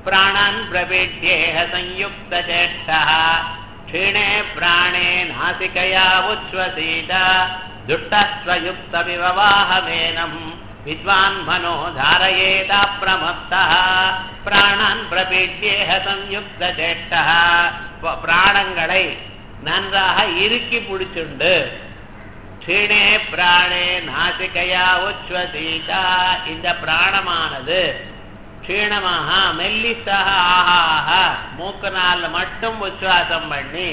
प्राणान् प्रपीड्येह संयुक्तचेष्टः क्षीणे प्राणे नासिकया उच्छ्वसीत दुष्टस्वयुक्तमिव वाहमेनम् विद्वान् मनो धारयेदाप्रमत्तः பிராணான் பிரபீட்யேக சம்யுக்த சேஷ்டா பிராணங்களை நன்றாக இறுக்கி பிடிச்சுண்டு க்ஷீணே பிராணே நாசிகையா உச்வதீதா இந்த பிராணமானது க்ஷீணமாக மெல்லிசாக ஆஹாக மூக்கனால் மட்டும் உச்சுவாசம் பண்ணி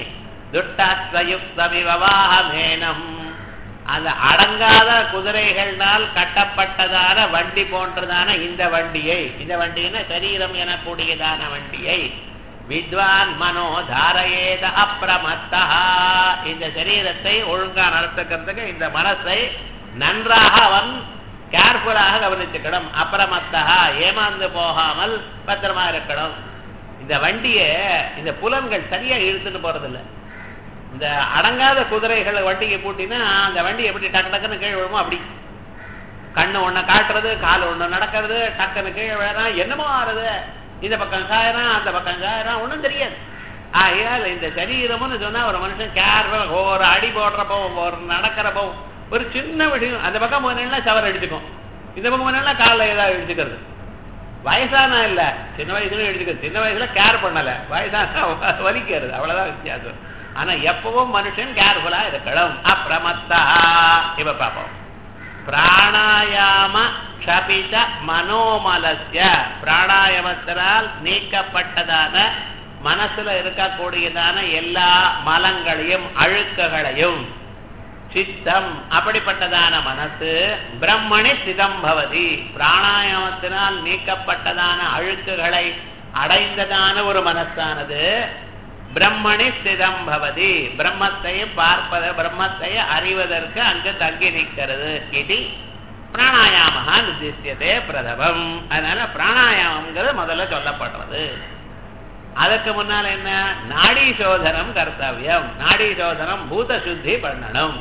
துட்டாஸ்வயுக்தமிவாகமேனம் அந்த அடங்காத குதிரைகள்னால் கட்டப்பட்டதான வண்டி போன்றதான இந்த வண்டியை இந்த வண்டின்னா சரீரம் எனக்கூடியதான வண்டியை வித்வான் மனோ தாரயேத அப்பிரமத்தா இந்த சரீரத்தை ஒழுங்கா நடத்துக்கிறதுக்கு இந்த மனசை நன்றாக அவன் கேர்ஃபுல்லாக கவனிச்சுக்கணும் அப்பிரமத்தா ஏமாந்து போகாமல் பத்திரமா இருக்கணும் இந்த வண்டியை இந்த புலன்கள் சரியா இழுத்துட்டு போறதில்லை இந்த அடங்காத குதிரைகளை வண்டியை பூட்டினா அந்த வண்டி எப்படி டக்கு டக்குன்னு கீழே விழுமோ அப்படி கண்ணு ஒண்ணு காட்டுறது கால் ஒண்ணு நடக்கிறது டக்குன்னு கீழே விழறான் என்னமோ ஆறுது இந்த பக்கம் சாயறான் அந்த பக்கம் சாயறான் ஒண்ணும் தெரியாது ஆகையால் இந்த சரீரம்னு சொன்னா ஒரு மனுஷன் கேர்வா ஒரு அடி போடுறப்போ ஒரு நடக்கிறப்போ ஒரு சின்ன விஷயம் அந்த பக்கம் போனா சவர் அடிச்சுக்கும் இந்த பக்கம் போனா காலில் ஏதாவது இடிச்சுக்கிறது வயசானா இல்ல சின்ன வயசுல எடுத்துக்கிறது சின்ன வயசுல கேர் பண்ணல வயசானா வலிக்கிறது அவ்வளவுதான் வித்தியாசம் ஆனா எப்பவும் மனுஷன் கேர்ஃபுல்லா இருக்கணும் அப்பிரமத்தா இப்ப பார்ப்போம் பிராணாயாம க்ஷபித மனோமலஸ்ய பிராணாயாமத்தினால் நீக்கப்பட்டதான மனசுல இருக்கக்கூடியதான எல்லா மலங்களையும் அழுக்குகளையும் சித்தம் அப்படிப்பட்டதான மனசு பிரம்மணி சிதம்பவதி பிராணாயாமத்தினால் நீக்கப்பட்டதான அழுக்குகளை அடைந்ததான ஒரு மனசானது பிரம்மணி ஸ்திதம் பவதி பிரம்மத்தை பார்ப்பது பிரம்மத்தை அறிவதற்கு அங்கு தங்கி நிற்கிறது இது பிராணாயாமகா நிர்திஷ்யதே பிரதமம் அதனால பிராணாயாமங்கிறது முதல்ல சொல்லப்படுறது அதுக்கு முன்னால என்ன நாடி சோதனம் கர்த்தவியம் நாடி சோதனம் பூத சுத்தி பண்ணணும்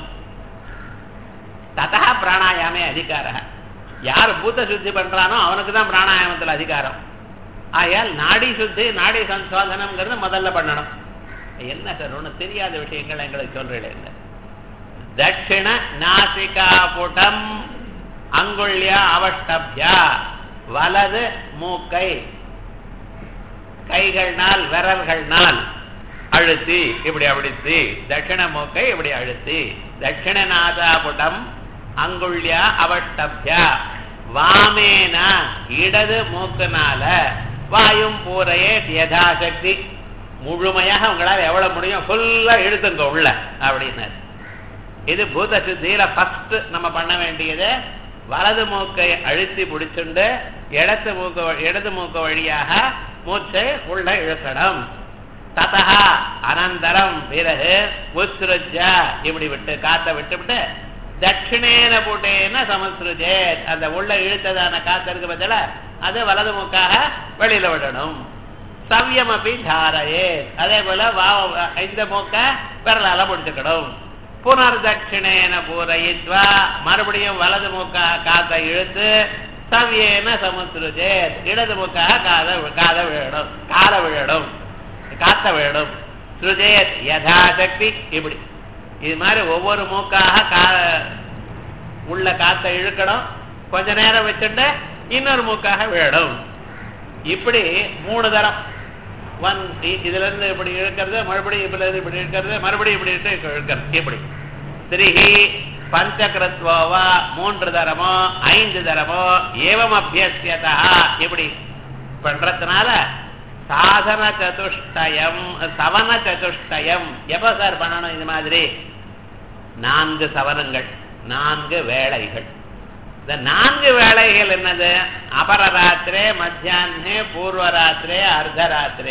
ததா பிராணாயாமே அதிகார யார் பூத்த சுத்தி பண்றானோ அவனுக்கு தான் பிராணாயாமத்தில் அதிகாரம் ஆயால் நாடி சுத்தி நாடி சம்சோதனம்ங்கிறது முதல்ல பண்ணணும் என்ன சார் ஒண்ணு தெரியாத விஷயங்கள் எங்களுக்கு சொல்றீங்க தட்சிண நாசிகா புடம் அங்குள்யா அவஷ்டப்யா வலது மூக்கை கைகள்னால் விரல்கள்னால் அழுத்தி இப்படி அழுத்தி தட்சிண மூக்கை இப்படி அழுத்தி தட்சிண நாதாபுடம் அங்குள்யா அவஷ்டப்யா வாமேன இடது மூக்குனால வாயும் பூரையே யதாசக்தி முழுமையாக உங்களால் எவ்வளவு முடியும் ஃபுல்லா இழுத்துங்க உள்ள அப்படின்னாரு இது பூத சுத்தியில ஃபர்ஸ்ட் நம்ம பண்ண வேண்டியது வலது மூக்கை அழுத்தி பிடிச்சுண்டு இடது மூக்கு இடது மூக்கு வழியாக மூச்சை உள்ள இழுக்கணும் ததா அனந்தரம் பிறகு உத்ருஜ இப்படி விட்டு காத்த விட்டு விட்டு தட்சிணேன போட்டேன சமஸ்ருஜே அந்த உள்ள இழுத்ததான காத்து இருக்கு பதில அது வலது மூக்காக வெளியில விடணும் சவ்யம் அப்படி தாரையே அதே போல வா இந்த மூக்க விரலால முடிச்சுக்கணும் புனர் தட்சிணேன பூரயித்வா மறுபடியும் வலது மூக்காக காத்தை இழுத்து சவ்யேன சமுத்திருஜே இடது மூக்காக காத காத விழணும் கால விழணும் காத்த விழணும் சுருஜேத் யதாசக்தி இப்படி இது மாதிரி ஒவ்வொரு மூக்காக கா உள்ள காத்தை இழுக்கணும் கொஞ்ச நேரம் வச்சுட்டு இன்னொரு மூக்காக விழணும் இப்படி மூணு தரம் ஒன் இதுல இருந்து இப்படி இழுக்கிறது மறுபடியும் இப்படி இருந்து இப்படி இழுக்கிறது மறுபடியும் இப்படி இழுத்து இழுக்கிறது இப்படி திரிஹி பஞ்சகிருத்வோவா மூன்று தரமோ ஐந்து தரமோ ஏவம் அபியசியதா இப்படி பண்றதுனால சாதன சதுஷ்டயம் சவன சதுஷ்டயம் எப்ப சார் பண்ணணும் இது மாதிரி நான்கு சவனங்கள் நான்கு வேளைகள் இந்த நான்கு வேளைகள் என்னது அபரராத்திரே மத்தியானே பூர்வராத்திரே அர்த்தராத்திரே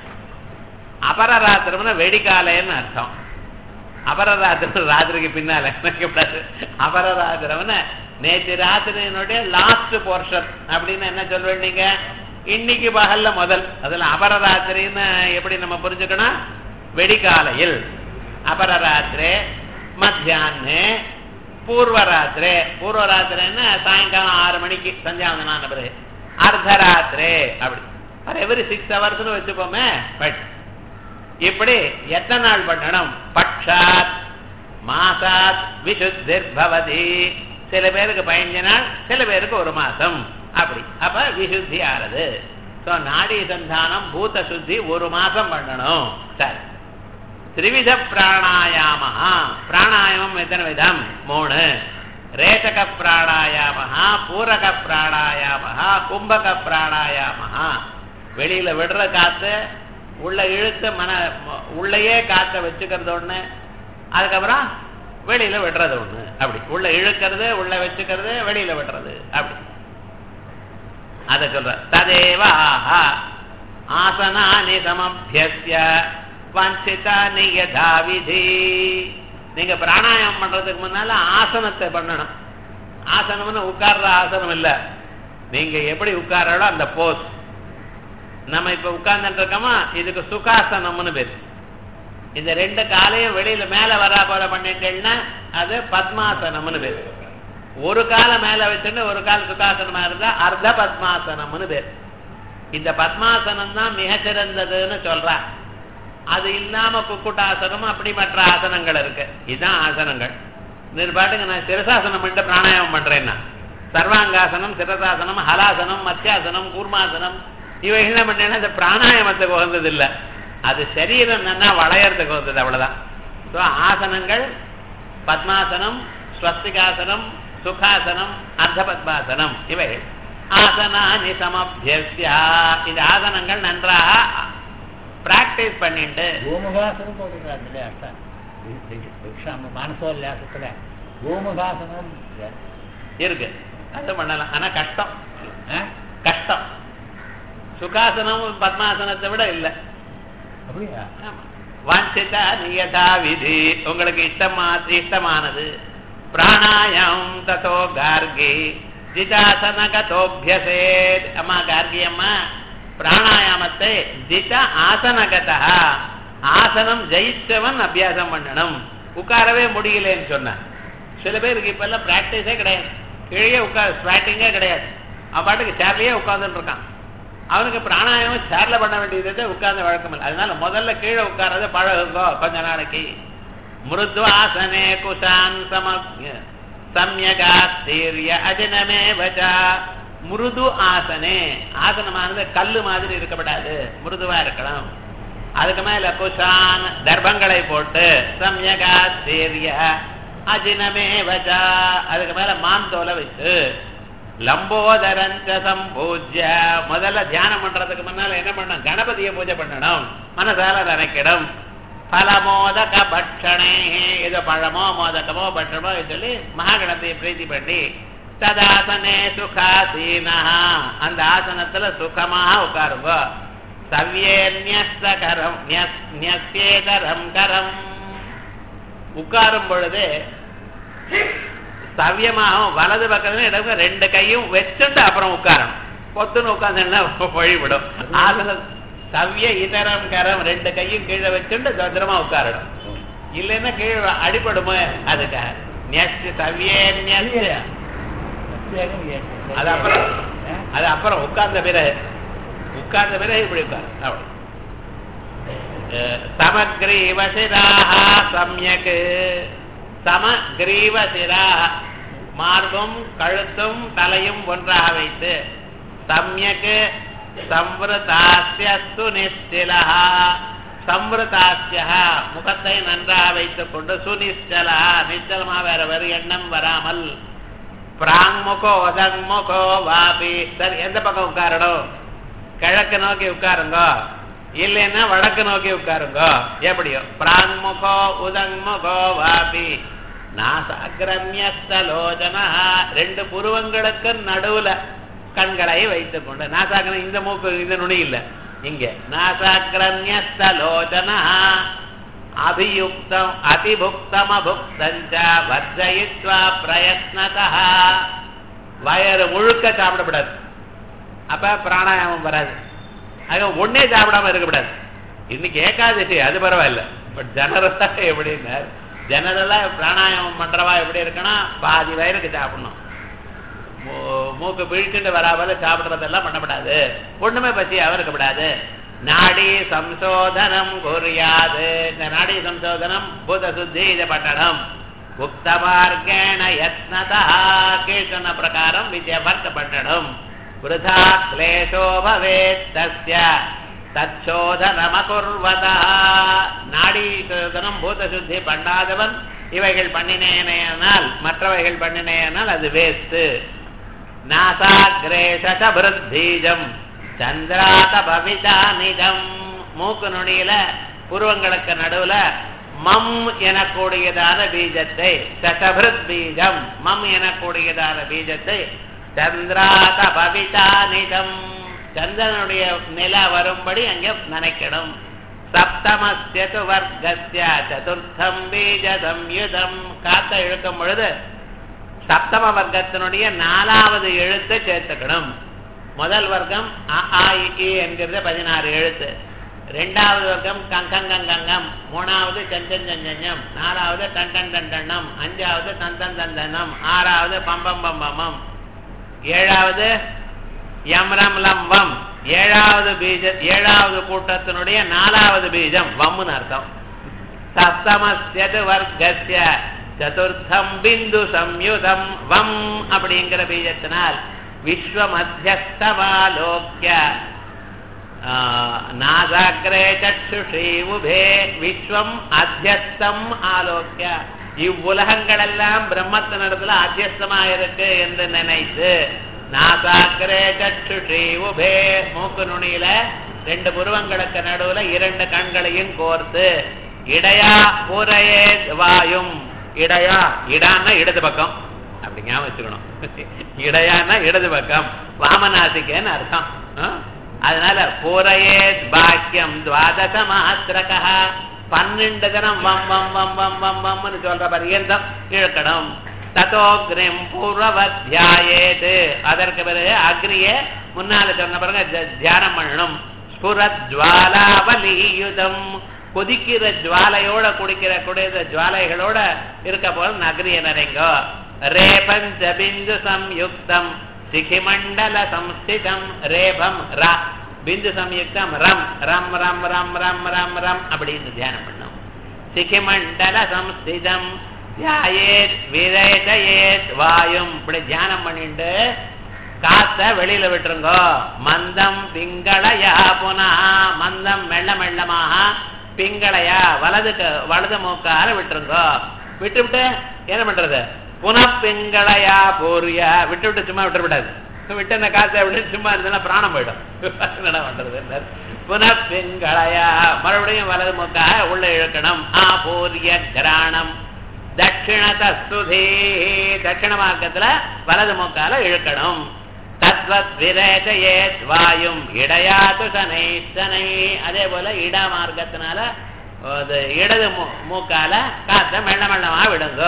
அபரராத்திரம்னா வெடிக்காலைன்னு அர்த்தம் அபரராத்திரம் ராத்திரிக்கு பின்னால அபரராத்திரம்னு நேற்று ராத்திரியினுடைய லாஸ்ட் போர்ஷன் அப்படின்னு என்ன சொல்வேன் நீங்க இன்னைக்கு பகல்ல முதல் அதுல அபரராத்திரின்னு எப்படி நம்ம புரிஞ்சுக்கணும் வெடிக்காலையில் அபரராத்திரே மத்தியானே பூர்வராத்திரே பூர்வராத்திரின்னா சாயங்காலம் ஆறு மணிக்கு சந்தியாவந்தனான பிறகு அர்த்தராத்திரே அப்படி ஃபார் எவ்ரி சிக்ஸ் ஹவர்ஸ்னு வச்சுப்போமே பட் இப்படி எத்தனை நாள் பண்ணணும் பக்ஷாத் மாசாத் விசுத்திர் பவதி சில பேருக்கு பதினஞ்சு நாள் சில பேருக்கு ஒரு மாசம் அப்படி அப்ப விசுத்தி ஆறுது ஸோ நாடி சந்தானம் பூத சுத்தி ஒரு மாசம் பண்ணணும் சரி திரிவித பிராணாயாம பிராணாயாமம் எத்தனை விதம் மூணு ரேசக பிராணாயாம பூரக பிராணாயாம கும்பக பிராணாயாம வெளியில விடுற காத்து உள்ள இழுத்து மன உள்ளேயே காத்த வச்சுக்கிறது ஒண்ணு அதுக்கப்புறம் வெளியில விடுறது ஒண்ணு அப்படி உள்ள இழுக்கிறது உள்ள வச்சுக்கிறது வெளியில விடுறது அப்படி அத சொல்ற ததேவ ஆஹா ஆசனானி சமபியஸ்ய வஞ்சிதானி யதா விதி நீங்க பிராணாயாமம் பண்றதுக்கு முன்னால ஆசனத்தை பண்ணணும் ஆசனம்னு உட்கார்ற ஆசனம் இல்ல நீங்க எப்படி உட்காரோ அந்த போஸ் நம்ம இப்ப உட்கார்ந்துட்டு இருக்கோமா இதுக்கு சுகாசனம்னு பேரு இந்த ரெண்டு காலையும் வெளியில மேல வரா போல பண்ணிட்டேன்னா அது பத்மாசனம்னு பேரு ஒரு காலை மேல வச்சுட்டு ஒரு கால் சுகாசனமா இருந்தா அர்த்த பத்மாசனம்னு பேர் இந்த பத்மாசனம் தான் மிகச்சிறந்ததுன்னு சொல்றா அது இல்லாம குக்குட்டாசனம் அப்படி மற்ற ஆசனங்கள் இருக்கு இதுதான் ஆசனங்கள் நீர் பாட்டுங்க நான் சிரசாசனம் பண்ணிட்டு பிராணாயாமம் பண்றேன்னா சர்வாங்காசனம் சிரசாசனம் ஹலாசனம் மத்தியாசனம் கூர்மாசனம் இவைகள்லாம் பண்ணேன்னா இந்த பிராணாயாமத்துக்கு உகந்தது இல்லை அது சரீரம் நல்லா வளையறதுக்கு வந்தது அவ்வளவுதான் ஸோ ஆசனங்கள் பத்மாசனம் ஸ்வஸ்திகாசனம் சுகாசனம் அர்த்த பத்மாசனம் இவை ஆசனானி சமபியஸ்யா இந்த ஆசனங்கள் நன்றாக பிராக்டிஸ் பண்ணிட்டு கோமுகாசனம் போட்டுக்கிறார் இல்லையா அர்த்தம் விக்ஷாம மானசோல்லாசத்துல கோமுகாசனம் இருக்கு அது பண்ணலாம் ஆனா கஷ்டம் ஆ? கஷ்டம் சுகாசனம் பத்மாசனத்தை விட இல்லை அப்படியா வாஞ்சிதா நியதா விதி உங்களுக்கு இஷ்டமா இஷ்டமானது பிராணாயம் ததோ கார்கி ஜிதாசன கதோபியசேத் அம்மா கார்கி அம்மா பிராணாயாமத்தை ஜித ஆசனகதா ஆசனம் ஜெயிச்சவன் அபியாசம் பண்ணணும் உட்காரவே முடியலன்னு சொன்னான் சில பேருக்கு இப்ப எல்லாம் பிராக்டிஸே கிடையாது கீழே உட்கார் ஸ்வாட்டிங்கே கிடையாது அவன் பாட்டுக்கு சேர்லயே உட்கார்ந்துட்டு இருக்கான் அவனுக்கு பிராணாயாமம் சேர்ல பண்ண வேண்டியது உட்கார்ந்த வழக்கம் இல்லை அதனால முதல்ல கீழே உட்கார்றத பழகுங்கோ கொஞ்ச நாளைக்கு மிருத்வாசனே குஷான் சம சம்யகாஸ்தீரிய அஜனமே வச்சா மிருது ஆசனே ஆசனமானது கல்லு மாதிரி இருக்கப்படாது மிருதுவா இருக்கணும் அதுக்கு மேல குஷான் தர்பங்களை போட்டு சம்யகாஸ்தீரிய அஜினமே வச்சா அதுக்கு மேல மாந்தோலை வச்சு லம்போதரஞ்ச சம்பூஜ்ய முதல்ல தியானம் பண்றதுக்கு முன்னால என்ன பண்ணணும் கணபதியை பூஜை பண்ணணும் மனசால நினைக்கணும் பலமோதக பட்சணே ஏதோ பழமோ மோதகமோ பட்சமோ சொல்லி மகாகணபதியை பிரீத்தி பண்ணி ததாசனே சுகாசீனா அந்த ஆசனத்துல சுகமாக உட்காருங்க சவ்யேன்யஸ்தகரம் ன்யஸ்யேதரம் கரம் உட்காரும் பொழுது சவ்யமாகவும் வலது பக்கத்துல இடது ரெண்டு கையும் வச்சுட்டு அப்புறம் உட்காரணும் பொத்துன்னு உட்கார்ந்தா வழிவிடும் ஆசன சவ்ய இதரம் கரம் ரெண்டு கையும் கீழே வச்சுட்டு பத்திரமா உட்காரணும் இல்லைன்னா கீழே அடிபடுமோ அதுக்காக நெஸ்ட் சவ்யே நெஸ்ட் அது அப்புறம் அது அப்புறம் உட்கார்ந்த பிறகு உட்கார்ந்த பிறகு இப்படி உட்கார் அப்படி சமக்ரீவசிராக சம்யக் சமக்ரீவசிராக மார்பும் கழுத்தும் தலையும் ஒன்றாக வைத்து சம்யக் சம்வதாஸ்யஸ்து நிஷ்டிலா சம்வதாஸ்ய முகத்தை நன்றாக வைத்துக் கொண்டு சுனிஷ்டலா நிச்சலமா வேற வேறு எண்ணம் வராமல் பிராங்முகோ அதங்முகோ வாபி சரி எந்த பக்கம் உட்காரணும் கிழக்கு நோக்கி உட்காருங்க இல்லைன்னா வடக்கு நோக்கி உட்காருங்க எப்படியோ பிராங்முகோ உதங்முகோ வாபி நாசாகிரமியஸ்தலோஜனா ரெண்டு புருவங்களுக்கு நடுவுல கண்களை வைத்துக் கொண்டு நாசாகிரம் இந்த மூக்கு இந்த நுனி இல்ல இங்க நாசாகிரமியஸ்தலோஜனா அபியுக்தம் அதிபுக்தம் அபுக்தஞ்ச வர்ஜயித்வா பிரயத்னதா வயறு முழுக்க சாப்பிடக்கூடாது அப்ப பிராணாயாமம் வராது ஆக ஒன்னே சாப்பிடாம இருக்கக்கூடாது இன்னைக்கு ஏகாதசி அது பரவாயில்ல பட் ஜெனரலா எப்படின்னா ஜெனரலா பிராணாயாமம் பண்றவா எப்படி இருக்குன்னா பாதி வயலுக்கு சாப்பிடணும் மு- மூக்கு பிழிச்சுட்டு வராமல் சாப்பிடுறதெல்லாம் பண்ணப்படாது ஒண்ணுமே பசியாவும் இருக்கப்படாது நாடி சம்சோதனம் குறியாது இந்த நாடி சம்சோதனம் பூத சுத்தி இதை பண்ணணும் உக்த மார்க்கேண யத்னதா கீழ் சொன்ன பிரகாரம் வித்யாபர்த்த பண்ணணும் விருதா கிளேஷோ பவேத் தஸ்ய தச்சோதனமகுர்வதா நாடி சோதனம் பூத சுத்தி பண்ணாதவன் இவைகள் பண்ணினேனால் மற்றவைகள் பண்ணினேனால் அது வேஸ்ட் நாசாகிரேஷபீஜம் சந்திராத பவிதா நிஜம் மூக்கு நுனியில புருவங்களுக்கு நடுவுல மம் எனக்கூடியதான பீஜத்தை சசபிருத் பீஜம் மம் எனக்கூடியதான பீஜத்தை சந்திராத பவிதா நிஜம் சந்திரனுடைய நில வரும்படி அங்கே நினைக்கணும் சப்தமஸ்யது வர்க்கஸ்ய சதுர்த்தம் பீஜ சம்யுதம் காத்த இழுக்கும் பொழுது சப்தம வர்க்கத்தினுடைய நாலாவது எழுத்தை சேர்த்துக்கணும் முதல் வர்க்கம் அ ஆ இ, ஈ என்கிறது பதினாறு எழுத்து ரெண்டாவது வர்க்கம் கங்கங்கங்கங்கம் மூணாவது செஞ்சன் செஞ்சஞ்சம் நாலாவது டன் டன் டன்னம் அஞ்சாவது தந்தன் தந்தனம் ஆறாவது பம்பம் பம்பமம் ஏழாவது யம் ரம் லம் வம் ஏழாவது பீஜ ஏழாவது கூட்டத்தினுடைய நாலாவது பீஜம் வம்முன்னு அர்த்தம் சப்தமஸ்யது வர்க்கஸ்ய சதுர்த்தம் பிந்து சம்யுதம் வம் அப்படிங்கிற பீஜத்தினால் விஸ்வ மத்தியஸ்தமாலோக்கிய நாசாகிரே சக்ஷுஷி உபே விஸ்வம் அத்தியஸ்தம் ஆலோக்கிய இவ்வுலகங்களெல்லாம் பிரம்மத்தினிடத்துல அத்தியஸ்தமா இருக்கு என்று நினைத்து நாசாக்கிரே சக்ஷுஷி உபே மூக்கு நுனியில ரெண்டு புருவங்களுக்கு நடுவுல இரண்டு கண்களையும் கோர்த்து இடையா புறையே வாயும் இடையா இடான்னா இடது பக்கம் அப்படி ஞாபகம் வச்சுக்கணும் இடையான்னா இடது பக்கம் வாமநாசிக்கேன்னு அர்த்தம் ஆ? அதனால புறையே பாக்கியம் துவாதச மாத்திரகா பன்னெண்டு தினம் வம் வம் வம் வம் வம் வம்னு சொல்ற பரியந்தம் இழுக்கணும் ததோக்னிம் பூர்வவத்யாயேது அதற்கு பிறகு அக்னியே முன்னால சொன்ன பிறகு த- தியானம் பண்ணணும் ஸ்புரஜ்வாலாவலியுதம் கொதிக்கிற ஜுவாலையோட குடிக்கிற குடிக்கிற ஜுவாலைகளோட இருக்க போல நகரிய நிறைங்கோ ரேபஞ்ச பிந்து சம்யுக்தம் சிகிமண்டல சம்ஸ்திதம் ரேபம் ரா பிந்து சம்யுக்தம் ரம் ரம் ரம் ரம் ரம் ரம் ரம் அப்படின்னு தியானம் பண்ணும் சிகிமண்டல சம்ஸ்திதம் தியாயேத் விரேதயேத் வாயும் இப்படி தியானம் பண்ணிட்டு காத்த வெளியில விட்டுருங்கோ மந்தம் பிங்களயா புனா மந்தம் மெல்ல மெல்லமாக பிங்களையா வலது க- வலது மூக்கால விட்டுருங்கோ விட்டு விட்டு என்ன பண்றது புனப்பிங்களையா பூரியா விட்டு விட்டு சும்மா விட்டுறக்கூடாது விட்டு அந்த காசை விட்டு சும்மா இருந்தா பிராணம் போயிடும் என்ன பண்றது புனப்பிங்களையா மறுபடியும் வலது மூக்காக உள்ள இழுக்கணும் ஆ பூரிய கிராணம் தட்சிணதஸ்துதே தட்சிண மார்க்கத்துல வலது மூக்கால இழுக்கணும் தத்வத் விரேஜயேத் வாயும் இடையாது சனை சனை அதே போல இட மார்க்கத்தினால அது இடது மூ- மூக்கால காத்த மெல்ல மெல்லமா விடுங்க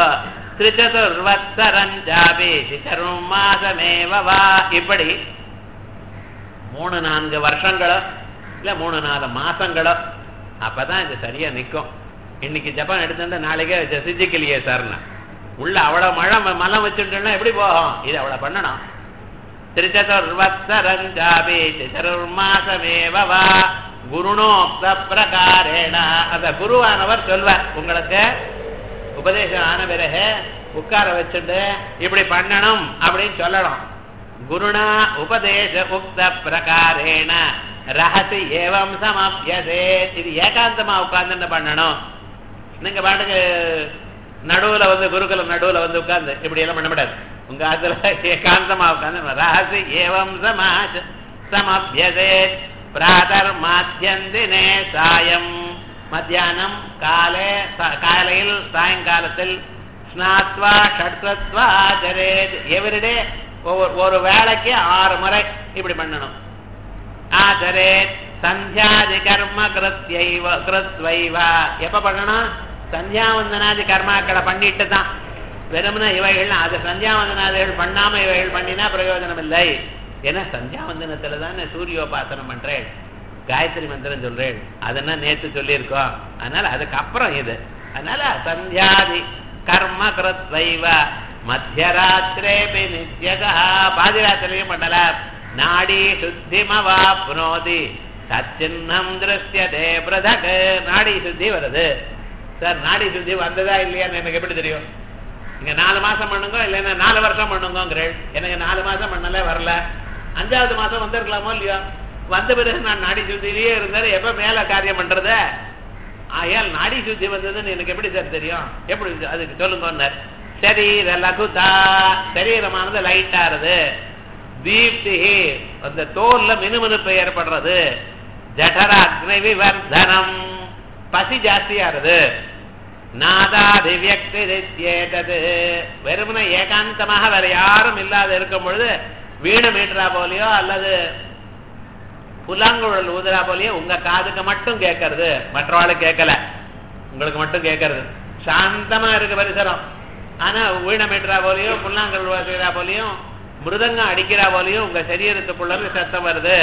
திருச்சதுர்வத்சரஞ்சாபி சிச்சரும் மாசமேவ வா இப்படி மூணு நான்கு வருஷங்களோ இல்ல மூணு நாலு மாசங்களோ அப்பதான் இது சரியா நிக்கும் இன்னைக்கு ஜப்பான் எடுத்துட்டு நாளைக்கே சிஜிக்கலையே சார்னா உள்ள அவ்வளவு மழை ம- மலம் வச்சுட்டோம்னா எப்படி போகும் இது அவ்வளவு பண்ணணும் திருச்சதுர்வத்சரஞ்சாபி சிச்சருர்மாசமேவ வா குருணோக்த பிரகாரேண அந்த குருவானவர் சொல்வார் உங்களுக்கு உபதேசம் ஆன பிறகு உட்கார வச்சுட்டு இப்படி பண்ணணும் அப்படின்னு சொல்லணும் குருணா உபதேச உக்த பிரகாரேண ரகசி ஏவம் சமப்யசே இது ஏகாந்தமா உட்கார்ந்து பண்ணணும் நீங்க பாட்டுக்கு நடுவுல வந்து குருகுலம் நடுவுல வந்து உட்கார்ந்து இப்படி எல்லாம் பண்ண முடியாது உங்க அதுல ஏகாந்தமா உட்கார்ந்து ரகசி ஏவம் சமாஜ சமப்யசே பிராதர் மாத்தியந்தினே சாயம் மத்தியானம் காலே சா- காலையில் சாயங்காலத்தில் ஸ்நாத்வா ஷட்வத்வா ஆச்சரேத் எவரிடே ஒவ்வொரு ஒரு வேளைக்கு ஆறு முறை இப்படி பண்ணணும் ஆச்சரேத் சந்தியாதி கர்ம கிருத்யைவ கிருத்வைவா எப்ப பண்ணணும் சந்தியாவந்தனாதி கர்மாக்களை பண்ணிட்டு தான் வெறுமனே இவைகள் அது சந்தியாவந்தனாதிகள் பண்ணாம இவைகள் பண்ணினா பிரயோஜனம் இல்லை ஏன்னா சந்தியாவந்தனத்துல தானே சூரியோபாசனம் பண்றேன் காயத்ரி மந்திரம் சொல்றேன் அதெல்லாம் நேத்து சொல்லியிருக்கோம் அதனால அதுக்கு அப்புறம் இது அதனால சந்தியாதி கர்ம கிருத்வைவ மத்தியராத்திரேபி நித்யகா பாதிராத்திரியும் பண்ணல நாடி சுத்திமவாப்னோதி தச்சின்னம் திருஷ்யதே பிரதக் நாடி சுத்தி வருது சார் நாடி சுத்தி வந்ததா இல்லையான்னு எனக்கு எப்படி தெரியும் நீங்க நாலு மாசம் பண்ணுங்க இல்லைன்னா நாலு வருஷம் பண்ணுங்கிறேன் எனக்கு நாலு மாசம் பண்ணல வரல அஞ்சாவது மாசம் வந்திருக்கலாமோ இல்லையோ வந்த பிறகு நான் நாடி சுத்திலேயே இருந்தாரு எப்ப மேல காரியம் பண்றது ஆயால் நாடி சுத்தி வந்ததுன்னு எனக்கு எப்படி சார் தெரியும் எப்படி அதுக்கு சொல்லுங்க சரீர லகுதா சரீரமானது லைட்டாருது தீப்தி அந்த தோல்ல மினுமினுப்பு ஏற்படுறது ஜடர அக்னி விவர்தனம் பசி ஜாஸ்தியாருது நாதாதிவியக்திதேதது வெறுமன ஏகாந்தமாக வேற யாரும் இல்லாத இருக்கும் பொழுது வீணு மீட்டரா போலியோ அல்லது புல்லாங்குழல் ஊதுறா போலியோ உங்க காதுக்கு மட்டும் கேட்கறது மற்றவாளுக்கு கேட்கல உங்களுக்கு மட்டும் கேட்கறது சாந்தமா இருக்கு பரிசரம் ஆனா வீண மீட்டரா போலியோ புல்லாங்குழல் வாசிக்கிறா போலியும் மிருதங்கம் அடிக்கிறா போலியும் உங்க சரீரத்துக்குள்ள இருந்து சத்தம் வருது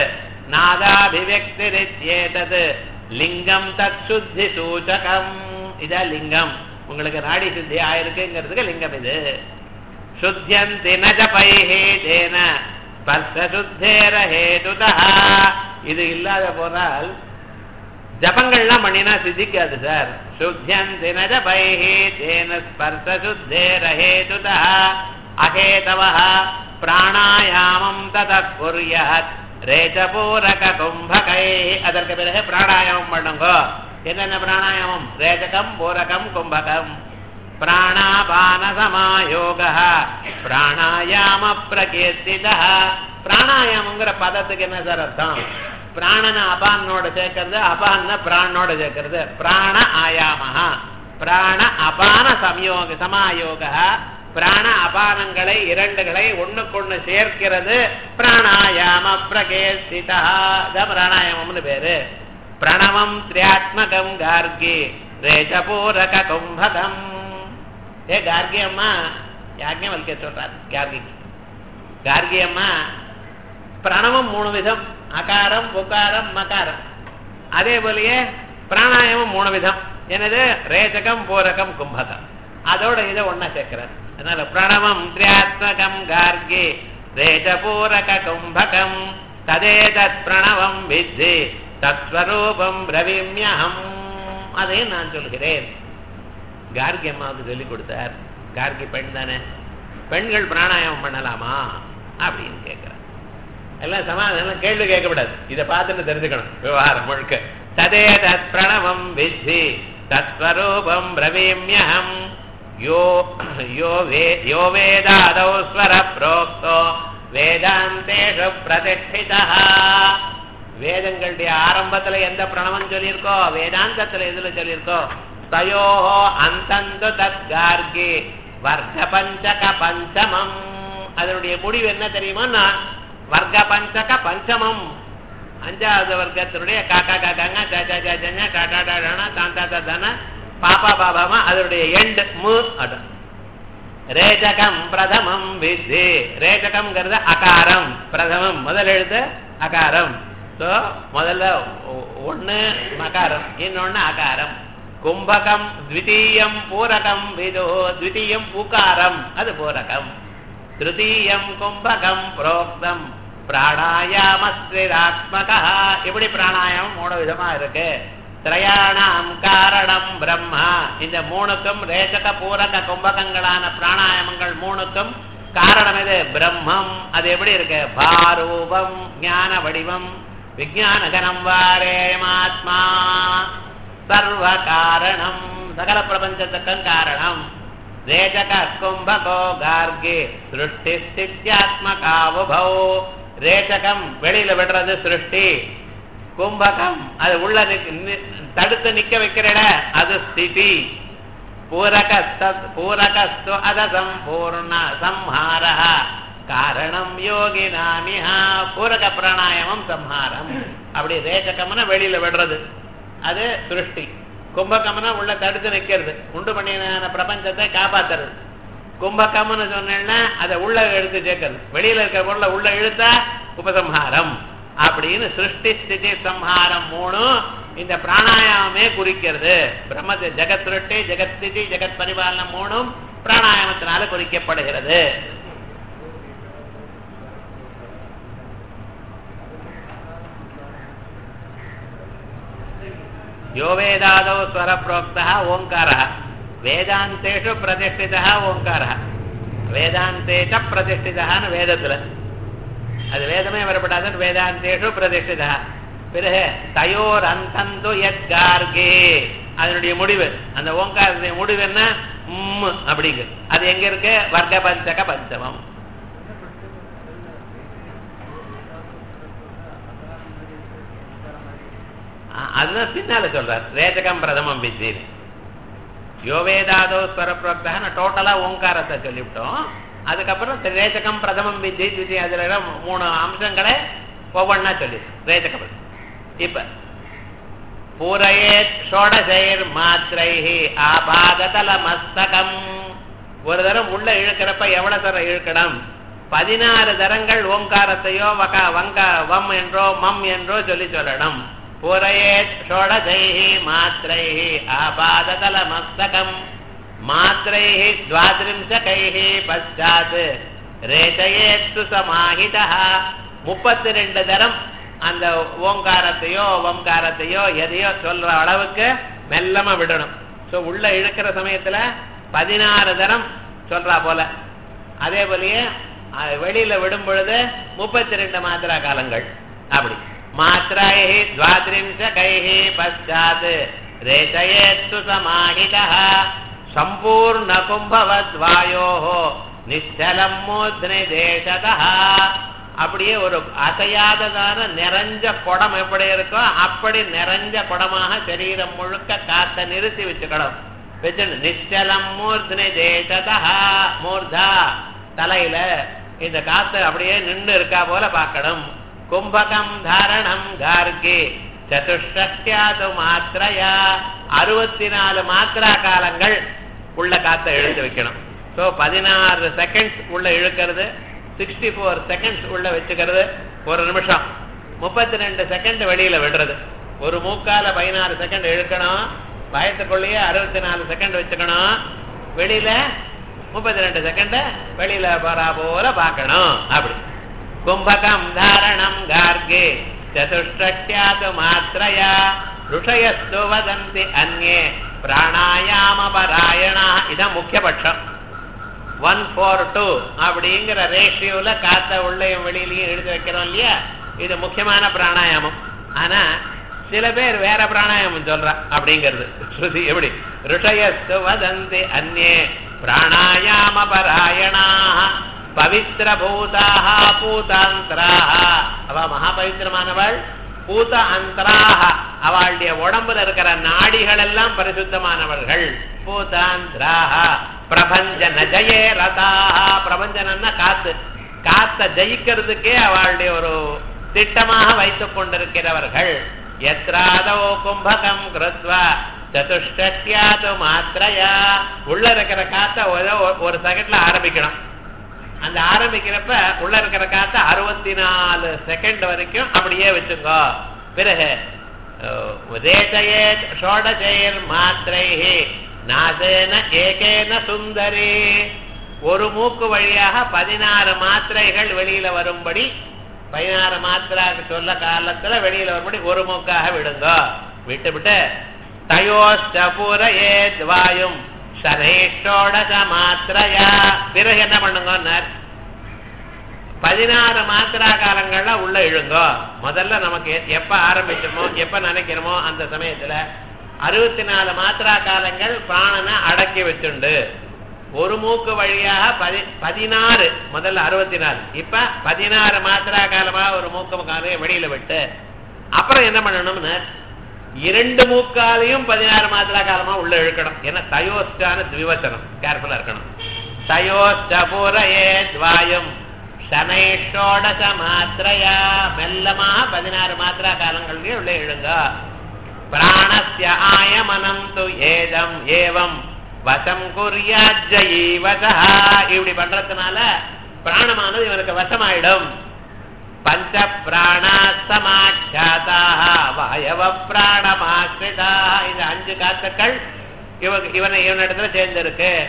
நாதாதிவியக்திதேதது லிங்கம் தத் சுத்தி சூச்சகம் இதா லிங்கம் உங்களுக்கு நாடி சுத்தி ஆயிருக்குங்கிறதுக்கு லிங்கம் இது சுத்தியந்தி நஜபைஹே தேன ஸ்பர்ஷ சுத்தேர ஹேதுதா இது இல்லாத போனால் ஜபங்கள்லாம் பண்ணினா சித்திக்காது சார் சுத்தியந்தி நஜபைஹே தேன ஸ்பர்ஷ சுத்தேர ஹேதுதா அஹேதவ பிராணாயாமம் தத குர்யாத் ரேஜபூரக கும்பகை அதற்கு பிறகு பிராணாயாமம் பண்ணுங்க என்னென்ன பிராணாயாமம் ரேஜகம் பூரகம் கும்பகம் பிராணாபான சமாயோக பிராணாயாம பிரகீர்த்தித பிராணாயாமங்கிற பதத்துக்கு என்ன சார் அர்த்தம் பிராணன அபானோட சேர்க்கறது அபான பிராணோட சேர்க்கறது பிராண ஆயாமஹா பிராண அபான சமயோக சமாயோக பிராண அபானங்களை இரண்டுகளை ஒண்ணுக்கொண்ணு சேர்க்கிறது பிராணாயாம பிரகேசிதா இதான் பிராணாயாமம்னு பேரு பிரணவம் திரியாத்மகம் கார்கி ரேஜபூரக கும்பகம் ஏ கார்கி அம்மா யாருக்கே வலிக்க சொல்றார் கார்கி கார்கி அம்மா பிரணவம் மூணு விதம் அகாரம் புகாரம் மகாரம் அதே போலயே பிராணாயாமம் மூணு விதம் என்னது ரேஜகம் பூரகம் கும்பகம் அதோட இதை ஒன்னா சேர்க்கிறார் அதனால பிரணவம் திரியாத்மகம் கார்கி ரேஜபூரக கும்பகம் ததேதத் பிரணவம் வித்தி தத்ஸ்வரூபம் பிரவிம்யஹம் அதையும் நான் சொல்கிறேன் கார்கி அம்மாவுக்கு சொல்லிக் கொடுத்தார் கார்கி பெண் தானே பெண்கள் பிராணாயாமம் பண்ணலாமா அப்படின்னு கேட்கிறார் எல்லாம் சமாதானம் கேள்வி கேட்கக்கூடாது இதை பார்த்துட்டு தெரிஞ்சுக்கணும் விவகாரம் முழுக்க ததே தத் பிரணவம் வித்தி தத்ஸ்வரூபம் பிரவீமியம் யோ யோ வே யோ வேதாதௌ ஸ்வர புரோக்தோ வேதாந்தேஷு பிரதிஷ்டிதா வேதங்களுடைய ஆரம்பத்துல எந்த பிரணவம் சொல்லியிருக்கோ வேதாந்தத்துல எதுல சொல்லியிருக்கோ தயோஹோ அந்தந்து தத் கார்கி வர்க்க பஞ்சக பஞ்சமம் அதனுடைய முடிவு என்ன தெரியுமா வர்க்க பஞ்சக பஞ்சமம் அஞ்சாவது வர்க்கத்தினுடைய காக்கா காக்காங்க சாச்சா சாச்சங்க டாடா டாடானா தாந்தா தாத்தானா பாப்பா பாபாமா அதனுடைய எண்ட் மு அடம் ரேஜகம் பிரதமம் வித்தி ரேஜகம்ங்கிறது அகாரம் பிரதமம் முதல் எழுத்து அகாரம் ஸோ முதல்ல ஒன்னு மகாரம் இன்னொன்னு அகாரம் கும்பகம் த்விதீயம் பூரகம் விதோ த்விதீயம் பூகாரம் அது பூரகம் திருத்தீயம் கும்பகம் புரோக்தம் பிராணாயாமஸ்திராத்மக இப்படி பிராணாயாமம் மூணு விதமா இருக்கு திரையாணாம் காரணம் பிரம்மா இந்த மூணுக்கும் ரேசக பூரக கும்பகங்களான பிராணாயாமங்கள் மூணுக்கும் காரணம் இது பிரம்மம் அது எப்படி இருக்கு பாரூபம் ஞான வடிவம் விஜயானகனம் வாரேமாத்மா சர்வ காரணம் சகல பிரபஞ்சத்துக்கும் காரணம் ரேஜக கும்பகோ கார்கி சிருஷ்டி ஸ்தித்யாத்மகாவுபௌ ரேஜகம் வெளியில விடுறது சிருஷ்டி கும்பகம் அது உள்ள தடுத்து நிக்க வைக்கிற இடம் அது ஸ்திதி பூரகஸ்து அத சம்பூர்ண சம்ஹார காரணம் யோகி நாமிஹா பூரக பிராணாயாமம் சம்ஹாரம் அப்படி ரேஜகம்னா வெளியில விடுறது அது சிருஷ்டி கும்பகம்னா உள்ள தடுத்து நிக்கிறது உண்டு பண்ணின பிரபஞ்சத்தை காப்பாத்துறது கும்பகம்னு சொன்னேன்னா அதை உள்ள எடுத்து சேர்க்கறது வெளியில இருக்கிற பொருளை உள்ள இழுத்தா உபசம்ஹாரம் அப்படின்னு சிருஷ்டி ஸ்திதி சம்ஹாரம் மூணும் இந்த பிராணாயாமமே குறிக்கிறது பிரம்ம ஜெகத் சிருஷ்டி ஜெகத் ஸ்திதி ஜெகத் பரிபாலனம் மூணும் பிராணாயாமத்தினால குறிக்கப்படுகிறது यो वेदादौ स्वरप्रोक्तः ओङ्कारः वेदान्तेषु प्रतिष्ठितः ओङ्कारः வேதாந்தே ச பிரதிஷ்டிதான்னு வேதத்துல அது வேதமே வரப்படாது வேதாந்தேஷு பிரதிஷ்டிதா பிறகு தயோர் அந்தந்து எத் கார்கே அதனுடைய முடிவு அந்த ஓங்காரத்துடைய முடிவு என்ன ம் அப்படிங்கு அது எங்க இருக்கு வர்க்க பஞ்சக பஞ்சமம் அ- அதுதான் பின்னால சொல்றார் ரேஜகம் பிரதமம் வித்தின்னு யோவேதாதோ ஸ்வரப்ரோக்தா நான் டோட்டலா ஓங்காரத்தை சொல்லிவிட்டோம் அதுக்கப்புறம் ரேஜகம் பிரதமம் வித்தி விதி அதுல எல்லாம் மூணு அம்சங்களை ஒவ்வொன்னா சொல்லி ரேஜகம் இப்ப பூரையேத் ஷோடசைர் மாத்திரைஹி ஆபாததல மஸ்தகம் ஒரு தரம் உள்ள இழுக்கிறப்ப எவ்வளவு தரம் இழுக்கணும் பதினாறு தரங்கள் ஓங்காரத்தையோ வக வங்க வம் என்றோ மம் என்றோ சொல்லி சொல்லணும் பூரையேத் ஷோடசைஹி மாத்திரைஹி ஆபாததல மஸ்தகம் மாத்திரைஹி துவாதிரிம்சகைஹி பశ్చాத் ரேச்சயேத்து சமாஹிதா முப்பத்தி ரெண்டு தரம் அந்த ஓங்காரத்தையோ ஓங்காரத்தையோ எதையோ சொல்ற அளவுக்கு மெல்லமா விடணும் சோ உள்ள இழுக்கிற சமயத்துல பதினாறு தரம் சொல்றா போல அதே போலயே அஹ், வெளியில விடும் பொழுது முப்பத்தி ரெண்டு மாத்திரா காலங்கள் அப்படி மாத்திரைஹி துவாதிரிம்ச கைஹி பశ్చాத் ரேச்சயேத்து சமாஹிதா சம்பூர்ண கும்பவத் வாயோஹோ நிச்சலம் மூத்னி தேசதா அப்படியே ஒரு அசையாததான நிறைஞ்ச குடம் எப்படி இருக்கோ அப்படி நிறைஞ்ச குடமாக சரீரம் முழுக்க காத்த நிறுத்தி வச்சுக்கணும் வச்சுட்டு நிச்சலம் மூர்த்னி தேசதா மூர்தா தலையில இந்த காத்து அப்படியே நின்று இருக்கா போல பார்க்கணும் கும்பகம் தாரணம் கார்கி சதுஷ்டியாது மாத்திரையா அறுபத்தி நாலு மாத்திரா காலங்கள் உள்ள காத்தை இழுத்து வைக்கணும் ஸோ பதினாறு செகண்ட்ஸ் உள்ள இழுக்கிறது சிக்ஸ்டி ஃபோர் செகண்ட்ஸ் உள்ள வச்சுக்கிறது ஒரு நிமிஷம் முப்பத்தி ரெண்டு செகண்ட் வெளியில விடுறது ஒரு மூக்கால பதினாறு செகண்ட் இழுக்கணும் பயத்துக்குள்ளேயே அறுபத்தி நாலு செகண்ட் வச்சுக்கணும் வெளியில முப்பத்தி ரெண்டு செகண்ட் வெளியில போறா போல பார்க்கணும் அப்படி கும்பகம் தாரணம் கார்கே சதுஷ்டியாது மாத்திரையா ருஷயஸ்து வதந்தி அந்நே பிராணாயாம பராயணா இதான் முக்கியபட்சம் ஒன் ஃபோர் டூ அப்படிங்கிற ரேஷியோல காத்த உள்ளேயும் வெளியிலையும் எடுத்து வைக்கிறோம் இல்லையா இது முக்கியமான பிராணாயாமம் ஆனா சில பேர் வேற பிராணாயாமம் சொல்றா அப்படிங்கிறது ஸ்ருதி எப்படி ருஷயஸ்து வதந்தி அந்நே பிராணாயாம பராயணாக பவித்திர பூதாக பூதாந்திராக அவ மகா பவித்திரமானவள் பூத அந்தராக அவளுடைய உடம்புல இருக்கிற நாடிகள் எல்லாம் பரிசுத்தமானவர்கள் பூதாந்திராக பிரபஞ்சன ஜெயே ரதாக பிரபஞ்சனன்னா காத்து காத்த ஜெயிக்கிறதுக்கே அவளுடைய ஒரு திட்டமாக வைத்துக் கொண்டிருக்கிறவர்கள் எத்ராதோ கும்பகம் கிருத்வா சதுஷ்டியாது மாத்திரையா உள்ள இருக்கிற காத்த ஒரு- ஒரு செகண்ட்ல ஆரம்பிக்கணும் அந்த ஆரம்பிக்கிறப்ப உள்ள இருக்கிற காத்த அறுபத்தி நாலு செகண்ட் வரைக்கும் அப்படியே வச்சுங்க பிறகு ரேச்சயே ஷோடஜெயர் மாத்திரைஹி நாசேன ஏகேன சுந்தரி ஒரு மூக்கு வழியாக பதினாறு மாத்திரைகள் வெளியில வரும்படி பதினாறு மாத்திராக்கு சொல்ல காலத்துல வெளியில வரும்படி ஒரு மூக்காக விடுங்க விட்டு விட்டு தயோஷ்டபுர ஏத்வாயும் சனேஷோடச மாத்திரையா பிறகு என்ன பண்ணுங்கன்னார் பதினாறு மாத்திரா காலங்கள்ல உள்ள இழுங்கோ முதல்ல நமக்கு எ- எப்ப ஆரம்பிச்சோமோ எப்ப நினைக்கிறோமோ அந்த சமயத்துல அறுபத்தி நாலு மாத்திரா காலங்கள் பிராணனை அடக்கி வச்சுண்டு ஒரு மூக்கு வழியாக பதி பதினாறு முதல்ல அறுபத்தி நாலு இப்ப பதினாறு மாத்திரா காலமா ஒரு மூக்கு காலையும் வெளியில விட்டு அப்புறம் என்ன பண்ணணும்னு இரண்டு மூக்காலையும் பதினாறு மாத்திரா காலமா உள்ள இழுக்கணும் ஏன்னா தயோஸ்டான திவிவச்சனம் கேர்ஃபுல்லா இருக்கணும் தயோஸ்டபுரையே துவாயும் சனைஷோடச மாத்திரையா மெல்லமா பதினாறு மாத்திரா காலங்களிலே உள்ள இழுங்க பிராணஸ்ய ஆயமனம் து ஏதம் ஏவம் வசம் குறியாஜீவசா இப்படி பண்றதுனால பிராணமானது இவனுக்கு வசமாயிடும் பஞ்ச பிராணா சமாட்சாதாக வாயவ பிராணமாசிரிதா இந்த அஞ்சு காத்துக்கள் இவன் இவனை இவனிடத்துல சேர்ந்திருக்கு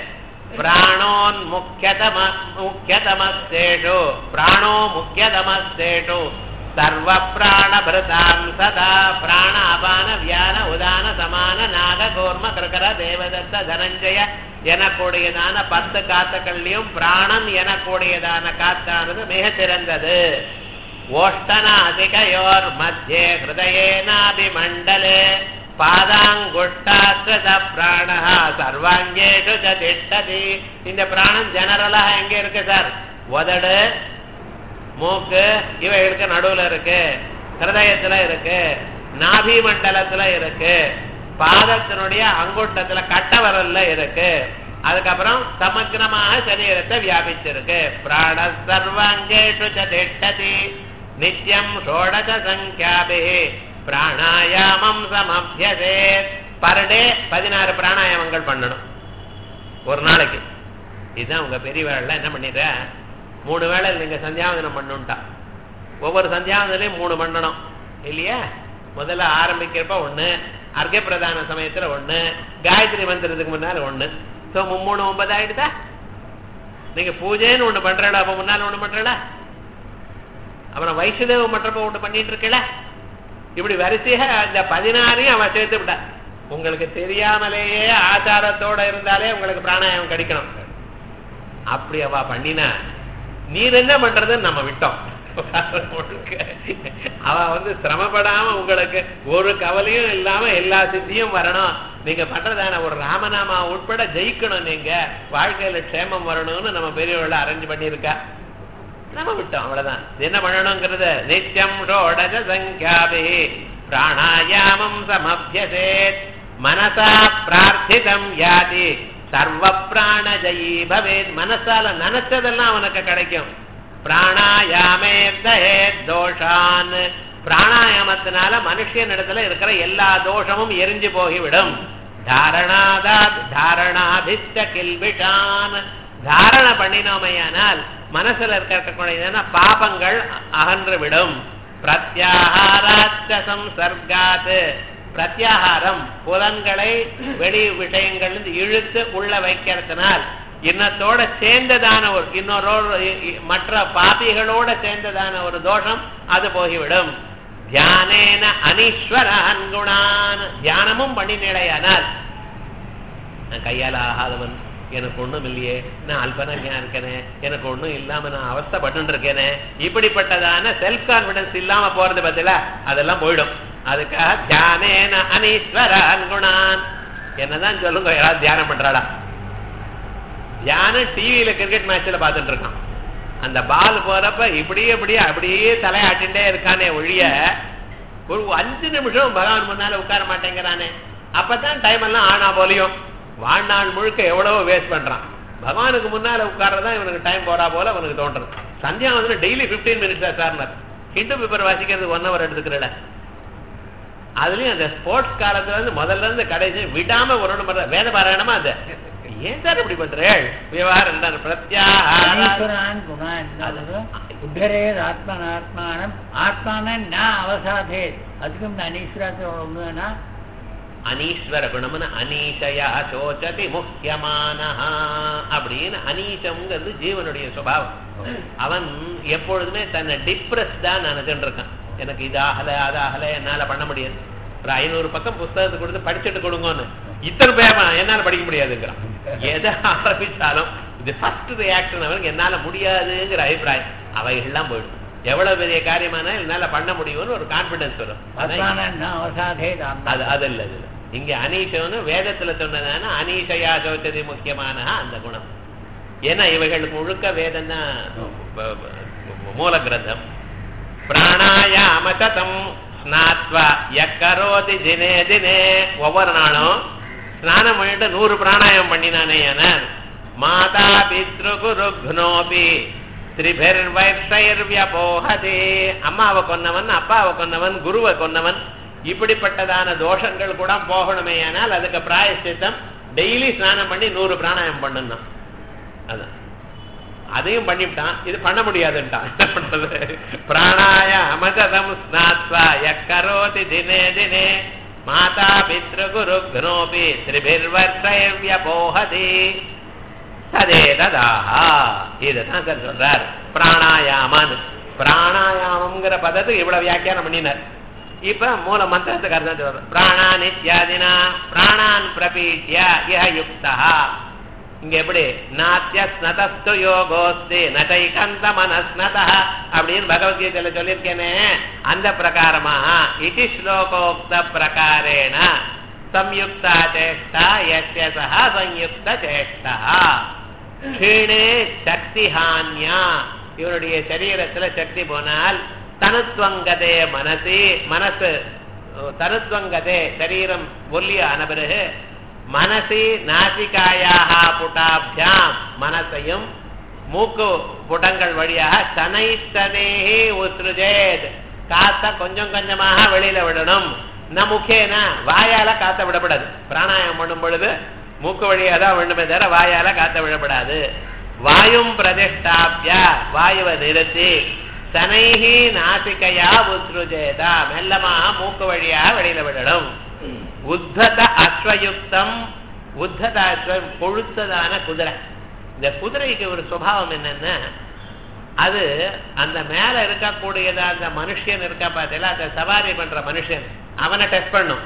प्राणोन्मुख्यतम मुख्यतमस्तेषु प्राणो मुख्यतमस्तेषु सर्वप्राणभृतां सदा प्राणापान व्यान உதான சமான நாக கூர்ம கிருகர தேவதத்த தனஞ்சய எனக்கூடியதான பத்து காத்துக்கள்லையும் பிராணன் எனக்கூடியதான காத்தானது மிக சிறந்தது ஓஷ்டனாதிகயோர் மத்தியே ஹிருதயேனாபிமண்டலே பாதாங்குஷ்டாஸ்ரத பிராண சர்வாங்கேஷு ச திஷ்டதி இந்த பிராணம் ஜெனரலா எங்க இருக்கு சார் உதடு மூக்கு இவைகளுக்கு நடுவுல இருக்கு ஹிருதயத்துல இருக்கு நாபி மண்டலத்துல இருக்கு பாதத்தினுடைய அங்குட்டத்துல கட்டவரல்ல இருக்கு அதுக்கப்புறம் சமக்கிரமாக சரீரத்தை வியாபிச்சிருக்கு பிராண சர்வாங்கேஷு ச திஷ்டதி நித்யம் ஷோடச சங்கியாபி பிராணாயாமம் சமபியதே பர் டே பதினாறு பிராணாயாமங்கள் பண்ணணும் ஒரு நாளைக்கு இதுதான் உங்க பெரிய வேலை என்ன பண்ணிடுற மூணு வேளை நீங்க சந்தியாவதனம் பண்ணுட்டா ஒவ்வொரு சந்தியாவதனையும் மூணு பண்ணணும் இல்லையா முதல்ல ஆரம்பிக்கிறப்ப ஒண்ணு அர்க்க பிரதான சமயத்துல ஒண்ணு காயத்ரி மந்திரத்துக்கு முன்னால ஒண்ணு சோ மூணு ஒன்பது ஆயிடுதா நீங்க பூஜைன்னு ஒண்ணு பண்றடா அப்ப முன்னால ஒண்ணு பண்றடா அப்புறம் வைஷ்ணவ மற்றப்ப ஒண்ணு பண்ணிட்டு இருக்கல இப்படி வரிசையா இந்த பதினாறையும் அவன் சேர்த்து விட்டா உங்களுக்கு தெரியாமலேயே ஆச்சாரத்தோட இருந்தாலே உங்களுக்கு பிராணாயாமம் கிடைக்கணும் அப்படி அவ பண்ணினா நீர் என்ன பண்றதுன்னு நம்ம விட்டோம் அவ வந்து சிரமப்படாம உங்களுக்கு ஒரு கவலையும் இல்லாம எல்லா சித்தியும் வரணும் நீங்க பண்றதான ஒரு ராமநாமா உட்பட ஜெயிக்கணும் நீங்க வாழ்க்கையில க்ஷேமம் வரணும்னு நம்ம பெரியவர்கள் அரேஞ்ச் பண்ணியிருக்கா நம்ம விட்டோம் அவ்வளவுதான் என்ன பண்ணணுங்கிறது நித்தியம் ஷோடச சங்கியாபி பிராணாயாமம் சமபியசேத் மனசா பிரார்த்திதம் யாதி சர்வ பிராணஜயி பவேத் மனசால நினைச்சதெல்லாம் அவனுக்கு கிடைக்கும் பிராணாயாமே தோஷான் பிராணாயாமத்தினால மனுஷன் இடத்துல இருக்கிற எல்லா தோஷமும் எரிஞ்சு போகிவிடும் தாரணாதா தாரணாபிஷ்ட கில்பிஷான் தாரண பண்ணினோமையானால் மனசுல இருக்கக்கூடியதான பாபங்கள் அகன்று விடும் பிரத்யாகாராச்ச சம்சர்காத் பிரத்யாகாரம் புலன்களை வெளி விஷயங்கள் இழுத்து உள்ள வைக்கிறதுனால் இன்னத்தோட சேர்ந்ததான ஒரு இன்னொரு மற்ற பாபிகளோட சேர்ந்ததான ஒரு தோஷம் அது போகிவிடும் தியானேன அனீஸ்வரன் குணான் தியானமும் பண்ணினடையானால் நான் கையால் ஆகாதவன் எனக்கு ஒண்ணும் இல்லையே நான் அல்பனஜா இருக்கேனே எனக்கு ஒண்ணும் இல்லாம நான் அவஸ்தப்பட்டு இருக்கேனே இப்படிப்பட்டதான செல்ஃப் கான்பிடன்ஸ் இல்லாம போறது பத்தில அதெல்லாம் போயிடும் அதுக்காக தியானேன அனீஸ்வரன் குணான் என்னதான் சொல்லுங்க யாராவது தியானம் பண்றாடா தியானம் டிவியில கிரிக்கெட் மேட்ச்ல பாத்துட்டு இருக்கான் அந்த பால் போறப்ப இப்படியே இப்படியே அப்படியே தலையாட்டின்டே இருக்கானே ஒழிய ஒரு அஞ்சு நிமிஷம் பகவான் முன்னால உட்கார மாட்டேங்கிறானே அப்பதான் டைம் எல்லாம் ஆனா போலியும் வாழ்நாள் முழுக்க எவ்வளவோ வேஸ்ட் பண்றான் பகவானுக்கு முன்னால உட்கார்றதா இவனுக்கு டைம் போறா போல அவனுக்கு தோன்றது சந்தியா வந்து டெய்லி பிப்டீன் மினிட்ஸ் தான் சார் ஹிந்து பேப்பர் வாசிக்கிறதுக்கு ஒன் ஹவர் எடுத்துக்கிறல அதுலயும் அந்த ஸ்போர்ட்ஸ் காலத்துல இருந்து முதல்ல இருந்து கடைசி விடாம ஒரு பண்ற வேத பாராயணமா அது ஏன் சார் இப்படி பண்றேள் விவகாரம் தான் பிரத்யாகார ஈஸ்வரான் குணான் உத்தரேத் ஆத்மனாத்மானம் ஆத்மானன் நான் அவசாதே அதுக்கும் இந்த அனீஸ்வரத்தோட ஒண்ணுன்னா அனீஸ்வர குணம்னு அனீஷயா சோச்சதி முக்கியமானஹா அப்படின்னு அனீஷம்ங்கிறது ஜீவனுடைய சுபாவம் அவன் எப்பொழுதுமே தன்னை டிப்ரெஸ்டா நினைச்சுட்டு இருக்கான் எனக்கு இது ஆகல அது ஆகல என்னால பண்ண முடியாது ஒரு ஐநூறு பக்கம் புஸ்தகத்தை கொடுத்து படிச்சுட்டு கொடுங்கன்னு இத்தனை பேர் என்னால படிக்க முடியாதுங்கிறான் எதை ஆரம்பிச்சாலும் இது ஃபர்ஸ்ட் ரியாக்ஷன் அவனுக்கு என்னால முடியாதுங்கிற அபிப்பிராயம் அவைகள்லாம் போயிடும் எவ்வளவு பெரிய காரியமான என்னால பண்ண முடியும்னு ஒரு கான்பிடன்ஸ் வரும் அதான் ஆத்மானன் நான் அவசாதே அது அது இல்ல இது இல்ல. இங்க அனீஷம்னு வேதத்துல சொன்னதான அனீஷயா சௌச்சதி முக்கியமான அந்த குணம் ஏன்னா இவைகள் முழுக்க வேதம் தான் மூல கிரந்தம் பிராணாயாம சதம் ஸ்நாத்வா யக்கரோதி தினே தினே ஒவ்வொரு நாளும் ஸ்நானம் பண்ணிட்டு நூறு பிராணாயாமம் பண்ணினானே என மாதா பித்ரு குருக்னோபி திரிபிர்வைர்ஷைர்வியபோகதே அம்மாவை கொன்னவன் அப்பாவை கொன்னவன் குருவை கொன்னவன் இப்படிப்பட்டதான தோஷங்கள் கூட போகணுமே ஆனால் அதுக்கு பிராயசித்தம் டெய்லி ஸ்நானம் பண்ணி நூறு பிராணாயம் பண்ணணும் அதான் அதையும் பண்ணிவிட்டான் இது பண்ண முடியாதுன்ட்டான் என்ன பண்றது பிராணாய அமதம் ஸ்நாத்வா யக்கரோதி தினே தினே மாதா பித்ரு குரு குனோபி திரிபிர்வர்ஷைர்வியபோகதி ததே ததாஹா இதுதான் சார் சொல்றார் பிராணாயாமன் பிராணாயாமம்ங்கிற பதத்துக்கு இவ்வளவு வியாக்கியானம் பண்ணினார் இப்ப மூல மந்திரத்துக்கு அர்த்தம் சொல்ற பிராணான் இத்தியாதினா பிராணான் பிரபீட்ய இஹ யுக்தா இங்க எப்படி நாத்திய ஸ்னதஸ்து யோகோஸ்தி நதைகந்த மனஸ்னத அப்படின்னு பகவத்கீதையில சொல்லியிருக்கேனே அந்த பிரகாரமாக இது ஸ்லோகோக்த பிரகாரேண சம்யுக்தா சேஷ்டா யஸ்ய சஹ சம்யுக்த சேஷ்டா க்ஷீணே சக்தி ஹான்யா இவருடைய சரீரத்துல சக்தி போனால் தனுத்வங்கதே மனசி மனசு தனுத்வங்கதே சரீரம் ஒல்லியான பிறகு மனசி நாசிகாயாக புட்டாபியாம் மனசையும் மூக்கு புடங்கள் வழியாக தனைத்தனேஹி உத்ருஜேத் காத்த கொஞ்சம் கொஞ்சமாக வெளியில விடணும் ந முக்கேன வாயால காத்த விடப்படாது பிராணாயாமம் பண்ணும் பொழுது மூக்கு வழியா தான் விடணுமே தவிர வாயால காத்த விடப்படாது வாயும் பிரதிஷ்டாபிய வாயுவை நிறுத்தி சனைஹி நாசிகையா உத்ருஜேதா மெல்லமாக மூக்கு வழியாக வெளியில விடணும் உத்தத அஸ்வயுக்தம் உத்தத அஸ்வம் கொழுத்ததான குதிரை இந்த குதிரைக்கு ஒரு சுபாவம் என்னன்னா அது அந்த மேல இருக்கக்கூடியதா அந்த மனுஷன் இருக்கா பார்த்தீங்களா அந்த சவாரி பண்ற மனுஷன் அவனை டெஸ்ட் பண்ணும்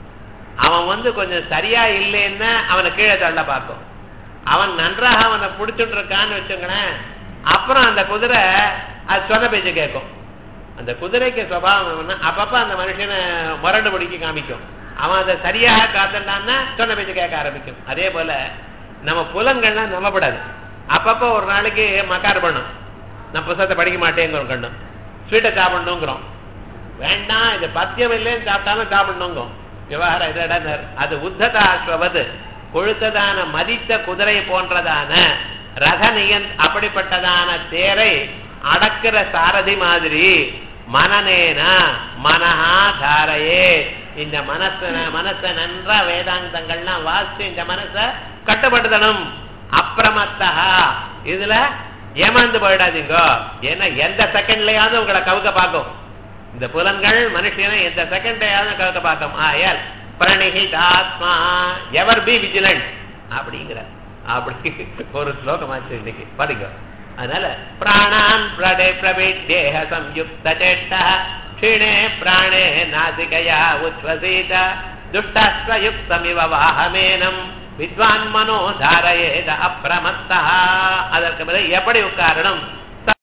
அவன் வந்து கொஞ்சம் சரியா இல்லைன்னா அவனை கீழே தள்ள பார்க்கும் அவன் நன்றாக அவனை பிடிச்சிட்டு இருக்கான்னு வச்சுங்களேன் அப்புறம் அந்த குதிரை அது சொன்ன பேச்சு கேட்கும் அந்த குதிரைக்கு சுபாவம் என்னன்னா அப்பப்ப அந்த மனுஷனை முரண்டு பிடிக்க காமிக்கும் அவன் அதை சரியாக காத்தலான்னா சொன்ன பேச்சு கேட்க ஆரம்பிக்கும் அதே போல நம்ம புலங்கள்லாம் நம்பப்படாது அப்பப்ப ஒரு நாளைக்கு மக்கார் பண்ணும் நான் புத்தகத்தை படிக்க மாட்டேங்கிறோம் கண்ணும் ஸ்வீட்டை சாப்பிடணுங்கிறோம் வேண்டாம் இது பத்தியம் இல்லைன்னு சாப்பிட்டாலும் சாப்பிடணுங்கும் விவகாரம் இதடா அது உத்ததா அஸ்வவது கொழுத்ததான மதித்த குதிரை போன்றதான ரத நியன் அப்படிப்பட்டதான தேரை அடக்கிற சாரதி மாதிரி மனநேன மனஹா தாரையே இந்த மனச மனச நன்றா வேதாந்தங்கள்லாம் வாசித்து இந்த மனச கட்டுப்படுத்தணும் அப்பிரமத்தா இதுல ஏமாந்து போயிடாதீங்க ஏன்னா எந்த செகண்ட்லயாவது உங்களை கவுக்க பார்க்கும் இந்த புலன்கள் மனுஷனை எந்த செகண்ட்லயாவது கவுக்க பார்க்கும் ஆயால் பிரணிஹிதாத்மா எவர் பி விஜிலண்ட் அப்படிங்கிற அப்படி ஒரு ஸ்லோகமாச்சு இன்னைக்கு படிங்க அதனால பிராணான் பிரடே பிரவித்தேக சம்யுக்த சேஷ்ட க்ஷீணே பிராணே நாசிகையா உச்வசீத துஷ்டஸ்வயுக்தமிவ வாகமேனம் வித்வான் மனோ தாரயேத அப்பிரமத்தா அதற்கு பிறகு எப்படி உட்காரணும்